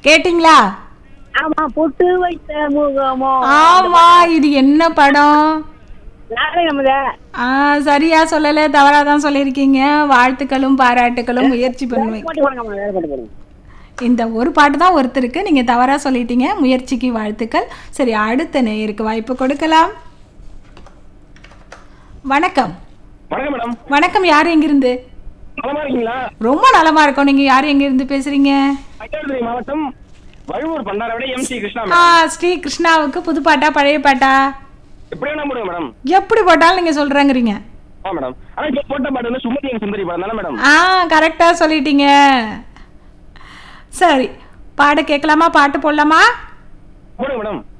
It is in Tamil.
கேட்டிங்களா ஆமா புட்டு வைத்த முகமோ ஆமா இது என்ன படம் நாளை நம்மத ஆ சரியா சொல்லல தவறா தான் சொல்லியிருக்கீங்க வாழ்த்துக்களும் பாராட்டுகளும் முயற்சி பண்ணுவேன் போட்டு போடுங்க வேலை போட்டு போடுங்க இந்த ஒரு பாட்டு தான் ஒருத்தருக்கு நீங்க தவறா சொல்லிட்டீங்க முயற்சிக்கு வாழ்த்துக்கள் சரி அடுத்த நேயருக்கு வாய்ப்பு கொடுக்கலாம் வணக்கம் வணக்கம் மேடம் வணக்கம் யார் எங்கிருந்து நலமா இருக்கீங்களா ரொம்ப நலமா இருக்கோம் நீங்க யார் எங்கிருந்து பேசுறீங்க மயிலாடுதுறை மாவட்டம் வழுவூர் பண்டாரை விட எம் சி கிருஷ்ணா ஆ மேடம் ஸ்ரீ கிருஷ்ணாவுக்கு புது பாட்டா பழைய பாட்டா எப்படி வேணா போடுங்க மேடம் எப்படி போட்டாலும் நீங்க சொல்றேங்கிறீங்க ஆ மேடம் ஆனா இப்ப போட்ட பாட்டு வந்து சுமதி என் சுந்தரி படம் தானே மேடம் ஆ கரெக்டா சொல்லிட்டீங்க சரி பாட கேட்கலாமா பாட்டு போடலாமா போடுங்க மேடம்